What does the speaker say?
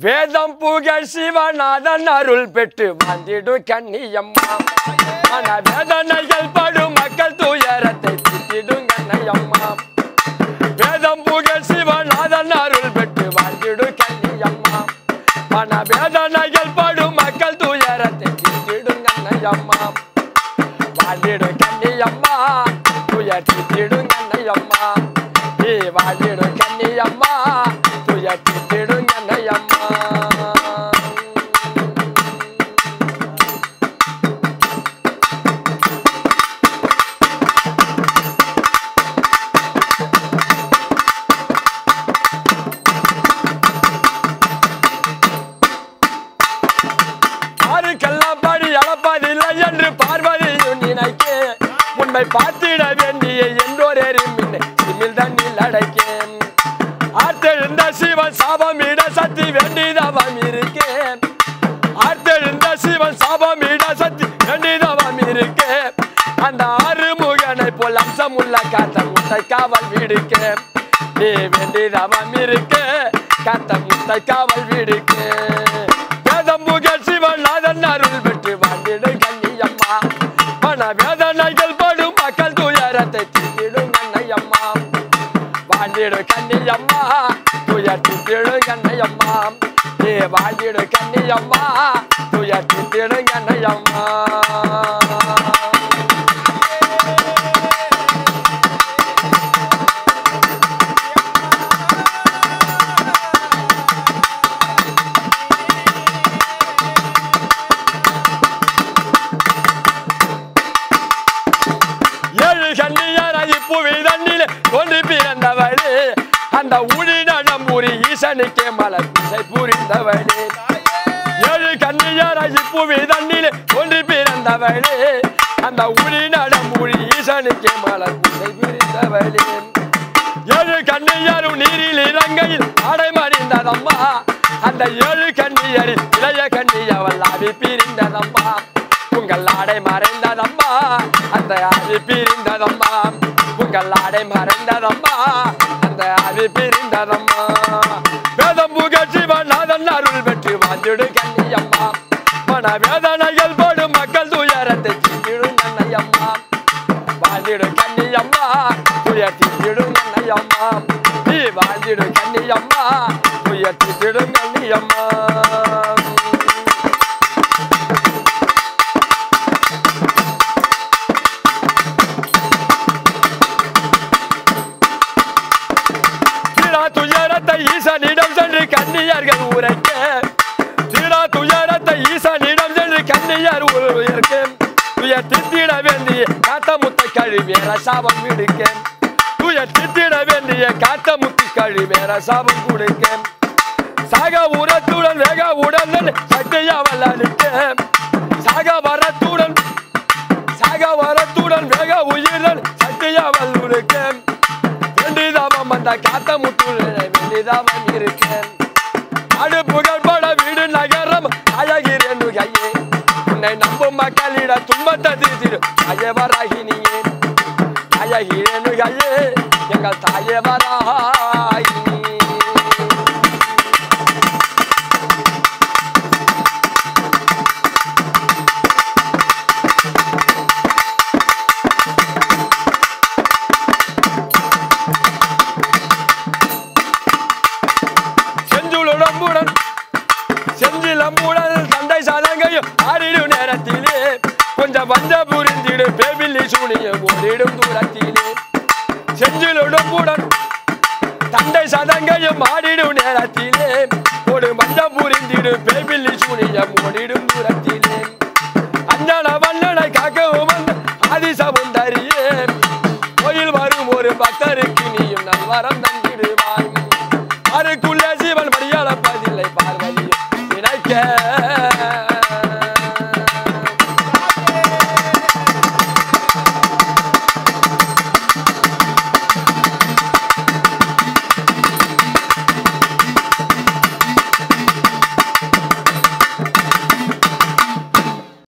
வேதம் புகழ் சிவநாதன் அருள் பெற்று வந்திடும் கண்ணியம்மா மன வேதனைகள் படும் மக்கள் துயரத்தை திட்டிடும் கண்ணையம்மா வேதம் புகழ் சிவநாதன் அருள் பெற்று வாழ்ந்திடும் கண்ணியம்மா மன வேதனைகள் படும் மக்கள் துயரத்தை திட்டிடும் கண்ணையம்மா வாழ்ந்திடும் கண்ணியம்மா துயர் திட்டிடும் கண்ணையம்மா நீ வாழ்ந்திடும் கண்ணியம்மா துயர் திட்டிடும் கண்ணையம்மா யாருக்கெல்லாம் படி அளப்பதில்லை என்று பார்வதியும் நினைக்க உண்மை பார்த்திட வேண்டிய என்றோரே மின்னை சிமில் தண்ணில் அடைக்கேன் ஆர்த்தெழுந்த சிவன் சாபம் இட சக்தி வேண்டிதவம் இருக்கேன் ஆர்த்தெழுந்த சிவன் சாபம் இட சக்தி வேண்டிதவம் இருக்கேன் அந்த ஆறுமுகனை போல் அம்சமுள்ள காத்த முட்டை காவல் வீடுக்க நீ வேண்டிதவம் இருக்க காத்த முட்டை காவல் வீடுக்க வேதம் புகழ் சிவநாதன் அருள் பெற்று வாழ்ந்திடு கண்ணியம்மா மன வேதனைகள் படும் மக்கள் துயரத்தை தீட்டிடும் கண்ணையம்மா வாழ்ந்திடு கண்ணியம்மா துயர் திட்டிடும் கண்ணையம்மா நீ வாழ்ந்திடு கண்ணியம்மா துயர் திட்டிடும் கண்ணையம்மா ஏழு கண்ணியராகி புவி தண்ணிலே தோன்றி பிறந்தவளே அந்த ஊழி நடம்பூரி ஈசனுக்கே மலர் திசை புரிந்தவளே ஏழு கண்ணியராகி புவி தண்ணிலே தோன்றி பிறந்தவளே அந்த ஊழி நடம்பூரி ஈசனுக்கே மலர் திசை புரிந்தவளே ஏழு கண்ணியரும் நீரில் இலங்கையில் அடைமறிந்ததம்மா அந்த ஏழு கண்ணியரில் இளைய கண்ணியவள் அவி பிரிந்ததம்மா உங்கள் ஆடை மறைந்ததம்மா அந்த ஆவி பிரிந்ததம்மா உங்கள் ஆடை மறைந்ததம்மா அந்த ஆவி பிரிந்ததம்மா வேதம் புகழ் சிவநாதன் அருள் பெற்று வாழ்ந்திடு கண்ணியம்மா மன வேதனைகள் போடும் மக்கள் துயரத்தை தீட்டிடும் கண்ணையம்மா வாழ்ந்திடு கண்ணியம்மா துயர் தீட்டிடும் கண்ணையம்மா நீ வாழ்ந்திடு கண்ணியம்மா துயர் தீட்டிடும் கண்ணியம்மா தீரா துயரத்தை ஈசனிடம் சென்று கண்ணியர்கள் உரைக்க தீரா துயரத்தை ஈசனிடம் சென்று கண்ணியர் உரைக்க துயர் தித்திட வேண்டிய காத்த முத்த கழிவேற சாபம் விடுக்க துயர் தித்திட வேண்டிய காத்த முத்து கழிவேற சாபம் கொடுக்க சாக உரத்துடன் வேக உடன் சக்தியாவல் அளிக்க சாக வரத்துடன் சாக வரத்துடன் வேக உயிரன் சக்தியாவல் உடுக்க வேண்டிதாமம் அந்த காத்த முத்துள் வேண்டிதாமம் இருக்கேன் நாடு புகழ்பட வீடு நகரம் அழகிறேன் கையே உன்னை நம்பும் மக்களிட துன்பத்தை தீர்த்திடு தாயவராகினியே அழகிறேன் கையே எங்கள் தாயவராகினி செஞ்சுளுடம்புடன் செஞ்சிலம்புடன் சண்டை சாதங்கையும் ஆடிடும் நேரத்திலே கொஞ்சம் வஞ்ச புரிந்திடு பேபில்லி சூனியம் ஓடிடும் தூரத்திலே செஞ்சிலுடம்புடன் தண்டை சதங்கையும் ஆடிடும் நேரத்திலே ஒரு மஞ்ச புரிந்திடு பேபில்லி சூனியம் ஓடிடும் தூரத்திலே அஞ்சன வண்ணனை காக்கவும் வந்த ஆதிசமுந்தரியே கோயில் வரும் ஒரு பக்தருக்கு நீயும் நல்வரம் தந்திடுவாய்